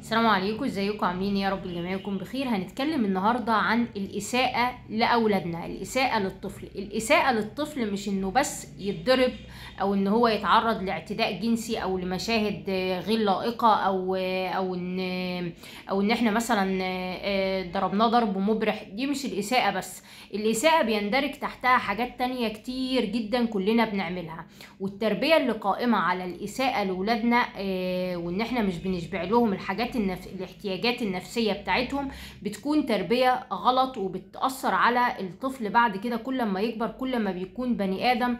السلام عليكم ازيكم عاملين إيه؟ يا رب الجميع يكون بخير هنتكلم النهارده عن الاساءه لاولادنا الاساءه للطفل الاساءه للطفل مش انه بس يتضرب او ان هو يتعرض لاعتداء جنسي او لمشاهد آه، غير لائقه او آه، او ان او ان احنا مثلا آه، ضربناه ضرب مبرح دي مش الاساءه بس الاساءه بيندرج تحتها حاجات تانية كتير جدا كلنا بنعملها والتربيه اللي قائمه على الاساءه لاولادنا آه، وان احنا مش بنشبع لهم الحاجات النف... الاحتياجات النفسيه بتاعتهم بتكون تربيه غلط وبتاثر على الطفل بعد كده كل ما يكبر كل ما بيكون بني ادم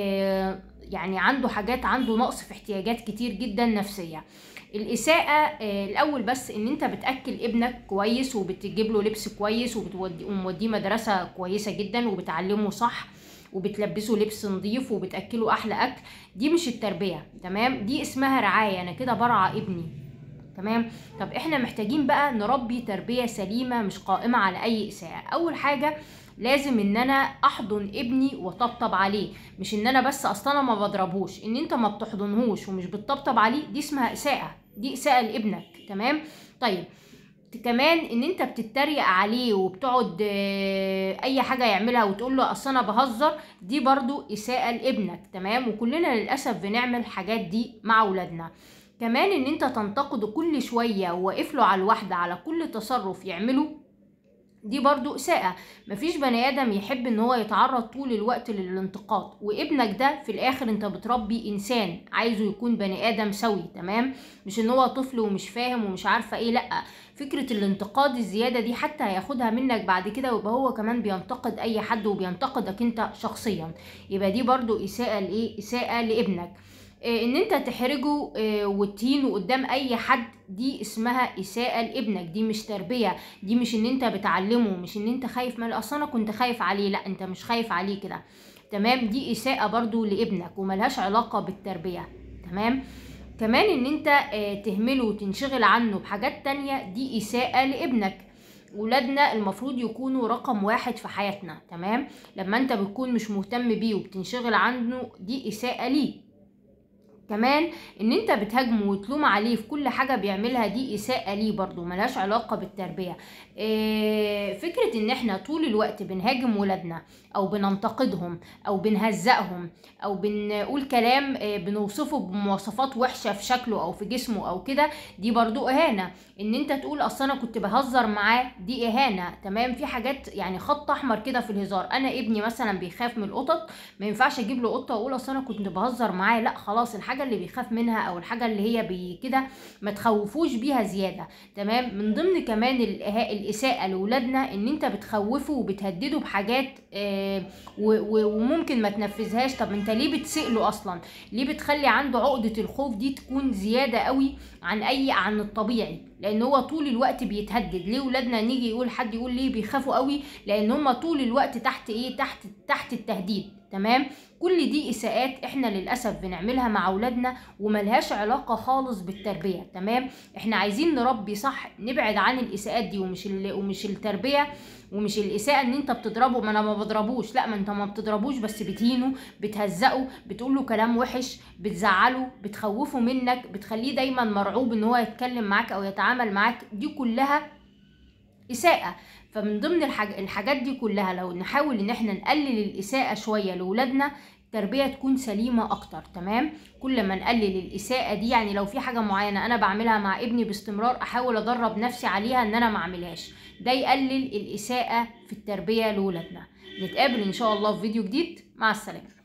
آه، يعني عنده حاجات عنده نقص في احتياجات كتير جدا نفسيه الإساءة آه، الأول بس إن أنت بتأكل ابنك كويس وبتجيب له لبس كويس وبتودي وموديه مدرسة كويسة جدا وبتعلمه صح وبتلبسه لبس نظيف وبتأكله أحلى أكل دي مش التربية تمام دي اسمها رعاية أنا كده برعى ابني تمام طب احنا محتاجين بقى نربي تربية سليمة مش قائمة على أي إساءة أول حاجة لازم ان انا احضن ابني وطبطب عليه مش ان انا بس اصلا أنا ما بضربوش ان انت ما بتحضنهوش ومش بتطبطب عليه دي اسمها اساءة دي اساءة لابنك تمام طيب كمان ان انت بتتريق عليه وبتقعد آه، اي حاجه يعملها وتقول له اصل انا بهزر دي برضو اساءه لابنك تمام وكلنا للاسف بنعمل الحاجات دي مع اولادنا كمان ان انت تنتقده كل شويه وواقف له على الواحده على كل تصرف يعمله دي برضو إساءة مفيش بني آدم يحب إن هو يتعرض طول الوقت للانتقاد وابنك ده في الآخر أنت بتربي إنسان عايزه يكون بني آدم سوي تمام مش إن هو طفل ومش فاهم ومش عارفة إيه لأ فكرة الانتقاد الزيادة دي حتى هياخدها منك بعد كده ويبقى هو كمان بينتقد أي حد وبينتقدك أنت شخصيا يبقى دي برضو إساءة لإيه إساءة لابنك آه، ان انت تحرجه آه، وتهينه قدام اي حد دي اسمها اساءة لابنك دي مش تربية دي مش ان انت بتعلمه مش ان انت خايف من اصلا انا كنت خايف عليه لا انت مش خايف عليه كده تمام دي اساءة برضو لابنك وملهاش علاقة بالتربية تمام كمان ان انت آه، تهمله وتنشغل عنه بحاجات تانية دي اساءة لابنك ولادنا المفروض يكونوا رقم واحد في حياتنا تمام لما انت بتكون مش مهتم بيه وبتنشغل عنه دي اساءة ليه كمان ان انت بتهاجمه وتلوم عليه في كل حاجه بيعملها دي اساءه ليه برضو ملهاش علاقه بالتربيه إيه فكره ان احنا طول الوقت بنهاجم ولادنا او بننتقدهم او بنهزقهم او بنقول كلام إيه بنوصفه بمواصفات وحشه في شكله او في جسمه او كده دي برضو اهانه ان انت تقول اصل انا كنت بهزر معاه دي اهانه تمام في حاجات يعني خط احمر كده في الهزار انا ابني مثلا بيخاف من القطط ما ينفعش اجيب له قطه واقول اصل انا كنت بهزر معاه لا خلاص الحاجه اللي بيخاف منها او الحاجه اللي هي بي كده ما تخوفوش بيها زياده تمام من ضمن كمان الإها- الاساءه لاولادنا ان انت بتخوفه وبتهدده بحاجات آه و- و- وممكن ما تنفذهاش طب انت ليه بتسأله اصلا ليه بتخلي عنده عقده الخوف دي تكون زياده قوي عن اي عن الطبيعي لان هو طول الوقت بيتهدد ليه ولادنا نيجي يقول حد يقول ليه بيخافوا قوي لان هم طول الوقت تحت ايه تحت تحت التهديد تمام كل دي اساءات احنا للاسف بنعملها مع اولادنا وملهاش علاقه خالص بالتربيه تمام احنا عايزين نربي صح نبعد عن الاساءات دي ومش ال... ومش التربيه ومش الاساءه ان انت بتضربه ما انا ما بضربوش لا ما انت ما بتضربوش بس بتهينه بتهزقه بتقول له كلام وحش بتزعله بتخوفه منك بتخليه دايما مرعوب ان هو يتكلم معاك او يتعامل معاك دي كلها اساءه فمن ضمن الحاج... الحاجات دي كلها لو نحاول ان احنا نقلل الاساءه شويه لاولادنا التربيه تكون سليمه اكتر تمام كل ما نقلل الاساءه دي يعني لو في حاجه معينه انا بعملها مع ابني باستمرار احاول ادرب نفسي عليها ان انا ما اعملهاش ده يقلل الاساءه في التربيه لاولادنا نتقابل ان شاء الله في فيديو جديد مع السلامه